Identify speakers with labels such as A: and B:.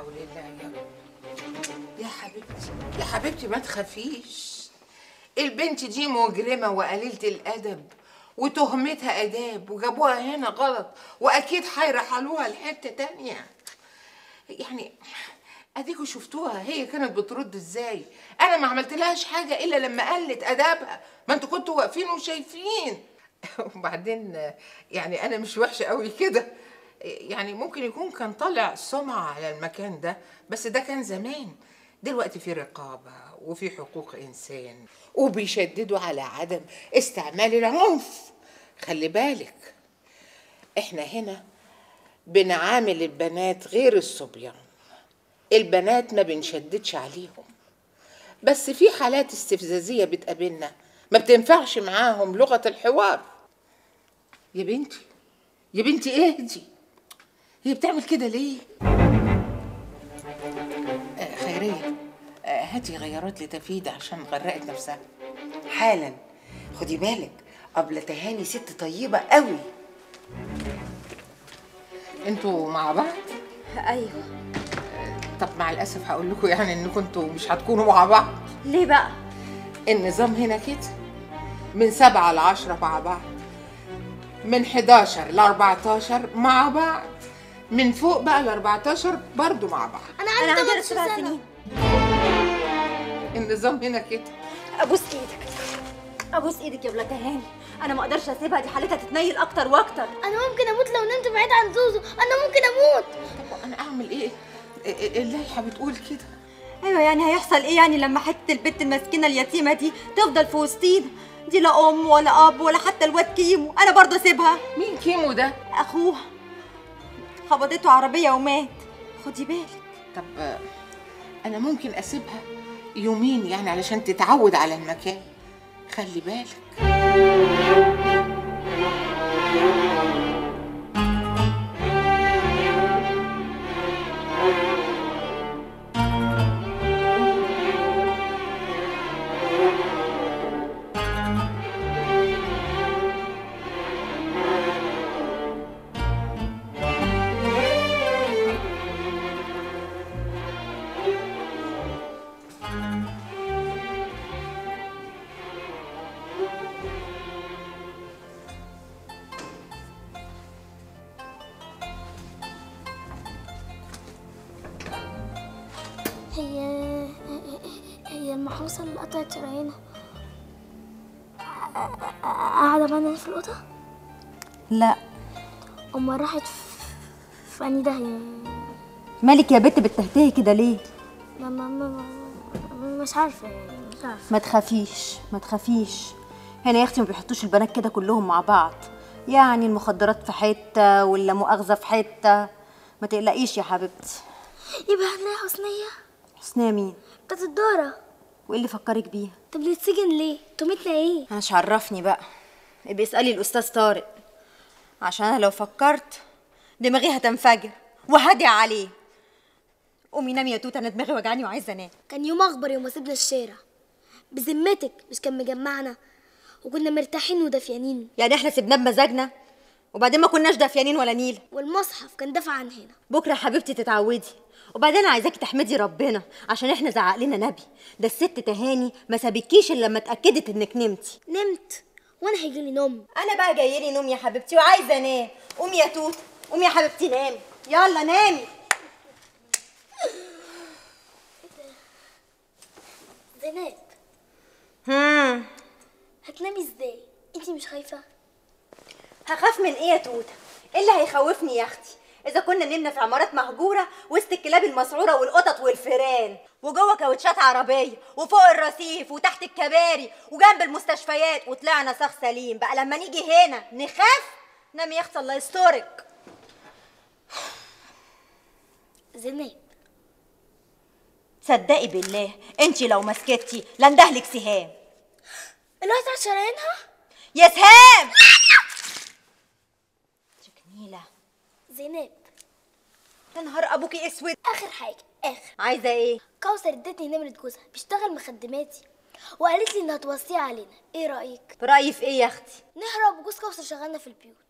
A: لله يا رب يا حبيبتي يا حبيبتي ما تخافيش البنت دي مجرمة وقليلة الأدب وتهمتها آداب وجابوها هنا غلط وأكيد هيرحلوها لحتة تانية يعني اديكوا شفتوها هي كانت بترد ازاي انا ما عملتلهاش حاجه الا لما قلت ادابها ما انتوا كنتوا واقفين وشايفين وبعدين يعني انا مش وحشه قوي كده يعني ممكن يكون كان طالع سمعه على المكان ده بس ده كان زمان دلوقتي في رقابه وفي حقوق انسان وبيشددوا على عدم استعمال العنف خلي بالك احنا هنا بنعامل البنات غير الصبيان البنات ما بنشددش عليهم بس في حالات استفزازية بتقابلنا ما بتنفعش معاهم لغة الحوار يا بنتي يا بنتي اهدي هي بتعمل كده ليه آه خيرية آه هاتي غيارات لتفيدة عشان غرقت نفسها
B: حالا خدي بالك قبل تهاني ست طيبة قوي
A: انتوا مع بعض
C: ايوه
A: طب مع الاسف هقول لكم يعني انكم انتوا مش هتكونوا مع بعض
C: ليه بقى
A: النظام هنا كده من سبعة لعشرة مع بعض من 11 ل 14 مع بعض من فوق بقى ل 14 برضو مع بعض
D: انا
C: انا
D: عندي
C: عندي
D: 18
C: سبع
D: سنه
C: سنين
A: النظام هنا كده
C: ابوس ايدك ابوس ايدك يا ولاد تهاني انا ما اقدرش اسيبها دي حالتها تتنيل اكتر واكتر
D: انا ممكن اموت لو نمت بعيد عن زوزو انا ممكن اموت
A: طب انا اعمل ايه إيه- إيه- اللائحة بتقول كده
C: ايوه يعني هيحصل ايه يعني لما حته البت المسكينه اليتيمه دي تفضل في وسطينا دي لا ام ولا اب ولا حتى الواد كيمو انا برضه اسيبها
A: مين كيمو ده
C: اخوها خبطته عربيه ومات خدي بالك
A: طب آه، انا ممكن اسيبها يومين يعني علشان تتعود على المكان خلي بالك
D: هي هي المحروسه اللي قطعت شرايينها قاعده معانا في الاوضه
C: لا
D: امال راحت في في انهي داهيه
C: مالك يا بت بتهتهي كده ليه
D: ما ما ما ما- مش عارفه مش عارفه
C: ما تخافيش ما تخافيش هنا يا اختي ما بيحطوش البنات كده كلهم مع بعض يعني المخدرات في حته ولا مؤاخذه في حته ما تقلقيش يا حبيبتي
D: يبقى هنلاقي حسنيه
C: حسنية مين
D: بتاعت الدارة
C: وايه اللي فكرك بيها
D: طب ليه تسجن ليه تومتنا ايه
C: انا مش عرفني بقى ابقي اسالي الاستاذ طارق عشان انا لو فكرت دماغي هتنفجر وهدي عليه قومي نامي يا توته انا دماغي وجعاني وعايزه انام
D: كان يوم اخبر يوم ما سيبنا الشارع بذمتك مش كان مجمعنا وكنا مرتاحين ودافيانين
C: يعني احنا سيبناه بمزاجنا وبعدين ما كناش دافيانين ولا نيله
D: والمصحف كان دافع عن هنا
C: بكره يا حبيبتي تتعودي وبعدين عايزاكي تحمدي ربنا عشان احنا زعق لنا نبي ده الست تهاني ما سابتكيش الا لما اتاكدت انك نمتي
D: نمت وانا هيجيلي نوم
C: انا بقى جايلي نوم يا حبيبتي وعايزه انام قومي يا توت قومي يا حبيبتي نامي يلا نامي
D: زينات
C: هم
D: هتنامي ازاي انتي مش خايفه
C: هخاف من ايه يا توته ايه اللي هيخوفني يا اختي اذا كنا نمنا في عمارات مهجوره وسط الكلاب المسعوره والقطط والفيران وجوه كاوتشات عربيه وفوق الرصيف وتحت الكباري وجنب المستشفيات وطلعنا صاغ سليم بقى لما نيجي هنا نخاف نامي يا اختي الله يسترك
D: زينات
C: تصدقي بالله انتي لو مسكتي لاندهلك سهام
D: اللي قطعت شرايينها
C: يا سهام جميلة
D: زينات
C: يا نهار ابوكي اسود
D: اخر حاجه اخر
C: عايزة ايه؟
D: كوثر ادتني نمره جوزها بيشتغل مخدماتي وقالت لي انها توصيها علينا ايه رايك
C: برأيي في ايه يا اختي؟
D: نهرب وجوز كوثر شغلنا في البيوت